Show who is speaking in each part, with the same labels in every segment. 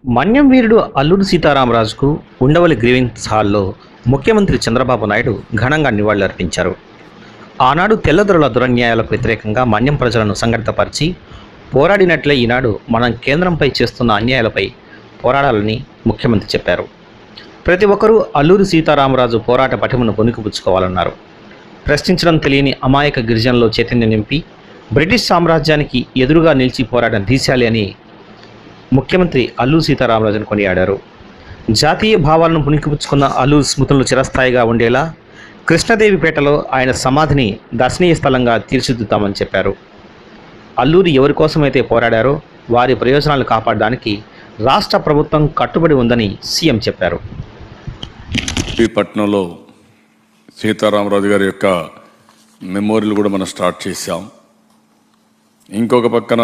Speaker 1: మన్యం వీరుడు అల్లూరి సీతారామరాజుకు ఉండవల్లి గ్రీవెన్స్ హాల్లో ముఖ్యమంత్రి చంద్రబాబు నాయుడు ఘనంగా నివాళులర్పించారు ఆనాడు తెల్లదొరల దురన్యాయాలకు వ్యతిరేకంగా మన్యం ప్రజలను సంఘటితపరిచి పోరాడినట్లే ఈనాడు మనం కేంద్రంపై చేస్తున్న అన్యాయాలపై పోరాడాలని ముఖ్యమంత్రి చెప్పారు ప్రతి ఒక్కరూ అల్లూరి సీతారామరాజు పోరాట పటిమను పుణికిపుచ్చుకోవాలన్నారు ప్రశ్నించడం తెలియని అమాయక గిరిజనుల్లో చైతన్యం నింపి బ్రిటిష్ సామ్రాజ్యానికి ఎదురుగా నిలిచి పోరాడిన దీశాలి అని ముఖ్యమంత్రి అల్లూరి సీతారామరాజును కొనియాడారు జాతీయ భావాలను పుణికిపుచ్చుకున్న అల్లూరి స్మృతులు చిరస్థాయిగా ఉండేలా కృష్ణదేవిపేటలో ఆయన సమాధిని దర్శనీయ స్థలంగా తీర్చిదిద్దుతామని చెప్పారు అల్లూరి ఎవరి కోసమైతే పోరాడారో వారి ప్రయోజనాలు కాపాడడానికి రాష్ట్ర ప్రభుత్వం కట్టుబడి ఉందని సీఎం చెప్పారు
Speaker 2: ఈ పట్టణంలో సీతారామరాజు గారి యొక్క మెమోరియల్ కూడా మనం స్టార్ట్ చేశాం ఇంకొక పక్కన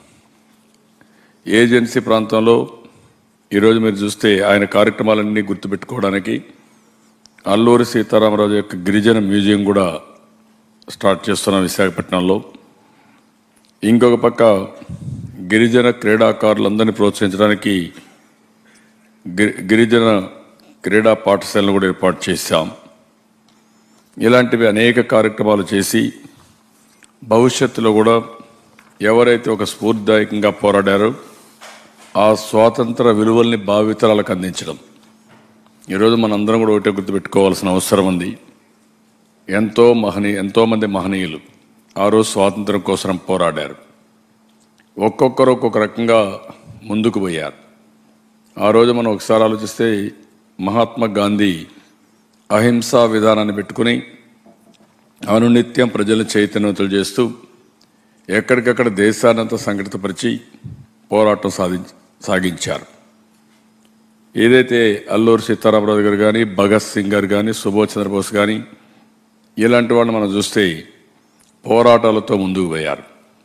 Speaker 2: ఏజెన్సీ ప్రాంతంలో ఈరోజు మీరు చూస్తే ఆయన కార్యక్రమాలన్నీ గుర్తుపెట్టుకోవడానికి అల్లూరి సీతారామరాజు యొక్క గిరిజన మ్యూజియం కూడా స్టార్ట్ చేస్తున్నాం విశాఖపట్నంలో ఇంకొక పక్క గిరిజన క్రీడాకారులందరినీ ప్రోత్సహించడానికి గిరి గిరిజన క్రీడా పాఠశాలను కూడా ఏర్పాటు చేశాం ఇలాంటివి అనేక కార్యక్రమాలు చేసి భవిష్యత్తులో కూడా ఎవరైతే ఒక స్ఫూర్తిదాయకంగా పోరాడారో ఆ స్వాతంత్ర విలువల్ని భావితరాలకు అందించడం ఈరోజు మనందరం కూడా ఒకటే గుర్తుపెట్టుకోవాల్సిన అవసరం ఉంది ఎంతో మహనీయ ఎంతోమంది మహనీయులు ఆ రోజు స్వాతంత్రం కోసం పోరాడారు ఒక్కొక్కరు ఒక్కొక్క రకంగా ముందుకు పోయారు ఆ రోజు మనం ఒకసారి ఆలోచిస్తే మహాత్మా గాంధీ అహింసా విధానాన్ని పెట్టుకుని అనునిత్యం ప్రజలను చైతన్యవంతులు చేస్తూ ఎక్కడికక్కడ దేశాన్నంతా సంఘటితపరిచి పోరాటం సాధి సాగించారు ఏదైతే అల్లూరి సీతారామరాజు గారు కానీ భగత్ సింగ్ గారు కానీ సుభాష్ చంద్రబోస్ కానీ ఇలాంటి వాళ్ళని మనం చూస్తే పోరాటాలతో ముందుకు పోయారు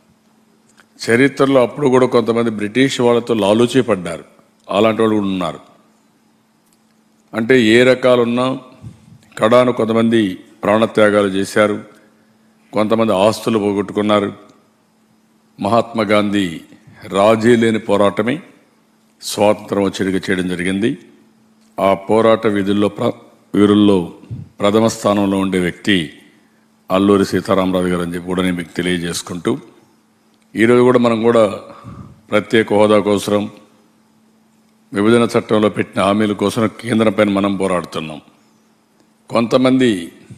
Speaker 2: చరిత్రలో అప్పుడు కూడా కొంతమంది బ్రిటిష్ వాళ్ళతో లాలూచీ పడ్డారు అలాంటి వాళ్ళు కూడా ఉన్నారు అంటే ఏ రకాలున్నా కడాను కొంతమంది ప్రాణత్యాగాలు చేశారు కొంతమంది ఆస్తులు పోగొట్టుకున్నారు మహాత్మా గాంధీ రాజీ లేని పోరాటమే స్వాతంత్రం వచ్చేదిగా చేయడం జరిగింది ఆ పోరాట విధుల్లో ప్ర వీరుల్లో ప్రథమ స్థానంలో ఉండే వ్యక్తి అల్లూరి సీతారామరాజు గారు అని చెప్పి కూడా నేను మీకు తెలియజేసుకుంటూ ఈరోజు కూడా మనం కూడా ప్రత్యేక హోదా కోసం విభజన చట్టంలో పెట్టిన హామీల కోసం కేంద్రం పైన మనం పోరాడుతున్నాం కొంతమంది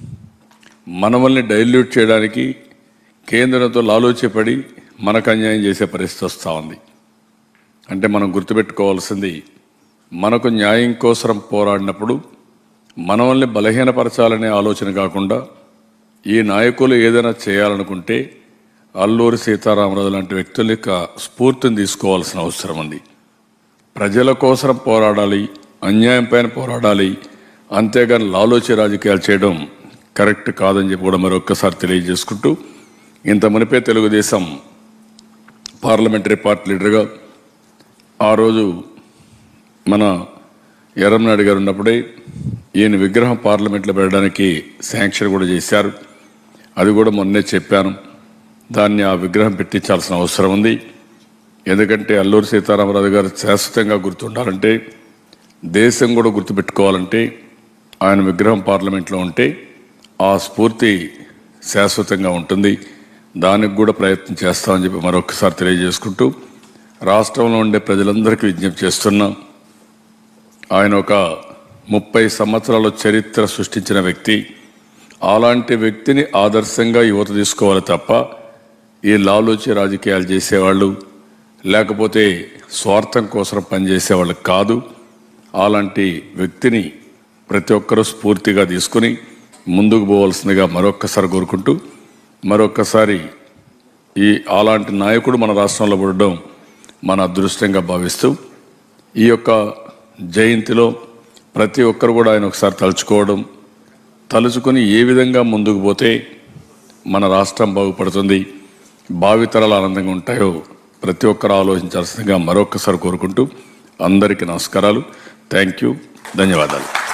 Speaker 2: మనవల్ని డైల్యూట్ చేయడానికి కేంద్రంతో లాలోచిపడి మనకు అన్యాయం చేసే పరిస్థితి వస్తూ ఉంది అంటే మనం గుర్తుపెట్టుకోవాల్సింది మనకు న్యాయం కోసం పోరాడినప్పుడు మనల్ని బలహీనపరచాలనే ఆలోచన కాకుండా ఈ నాయకులు ఏదైనా చేయాలనుకుంటే అల్లూరి సీతారామరాజు లాంటి వ్యక్తుల యొక్క స్ఫూర్తిని తీసుకోవాల్సిన అవసరం ఉంది ప్రజల కోసం పోరాడాలి అన్యాయం పైన పోరాడాలి అంతేగాని లాలోచి రాజకీయాలు చేయడం కరెక్ట్ కాదని చెప్పి కూడా మరొక్కసారి తెలియజేసుకుంటూ ఇంత మునిపే తెలుగుదేశం పార్లమెంటరీ పార్టీ లీడర్గా ఆ రోజు మన ఎర్రంనాయుడు గారు ఉన్నప్పుడే ఈయన విగ్రహం పార్లమెంట్లో పెట్టడానికి శాంక్షన్ కూడా చేశారు అది కూడా మొన్నే చెప్పాను దాన్ని ఆ విగ్రహం పెట్టించాల్సిన అవసరం ఉంది ఎందుకంటే అల్లూరి సీతారామరాజు గారు శాశ్వతంగా గుర్తుండాలంటే దేశం కూడా గుర్తుపెట్టుకోవాలంటే ఆయన విగ్రహం పార్లమెంట్లో ఉంటే ఆ స్ఫూర్తి శాశ్వతంగా ఉంటుంది దానికి కూడా ప్రయత్నం చేస్తామని చెప్పి మరొకసారి తెలియజేసుకుంటూ రాష్ట్రంలో ఉండే ప్రజలందరికీ విజ్ఞప్తి చేస్తున్నాం ఆయన ఒక ముప్పై సంవత్సరాల చరిత్ర సృష్టించిన వ్యక్తి అలాంటి వ్యక్తిని ఆదర్శంగా యువత తీసుకోవాలి తప్ప ఈ లాలోచి రాజకీయాలు చేసేవాళ్ళు లేకపోతే స్వార్థం కోసం పనిచేసేవాళ్ళు కాదు అలాంటి వ్యక్తిని ప్రతి ఒక్కరూ స్ఫూర్తిగా తీసుకుని ముందుకు పోవాల్సిందిగా మరొక్కసారి కోరుకుంటూ మరొక్కసారి ఈ అలాంటి నాయకుడు మన రాష్ట్రంలో పుట్టడం మన అదృష్టంగా భావిస్తూ ఈ యొక్క జయంతిలో ప్రతి ఒక్కరు కూడా ఆయన ఒకసారి తలుచుకోవడం తలుచుకొని ఏ విధంగా ముందుకు పోతే మన రాష్ట్రం బాగుపడుతుంది భావితరాలు ఆనందంగా ఉంటాయో ప్రతి ఒక్కరు ఆలోచించాల్సిందిగా మరొకసారి కోరుకుంటూ అందరికీ నమస్కారాలు థ్యాంక్ యూ ధన్యవాదాలు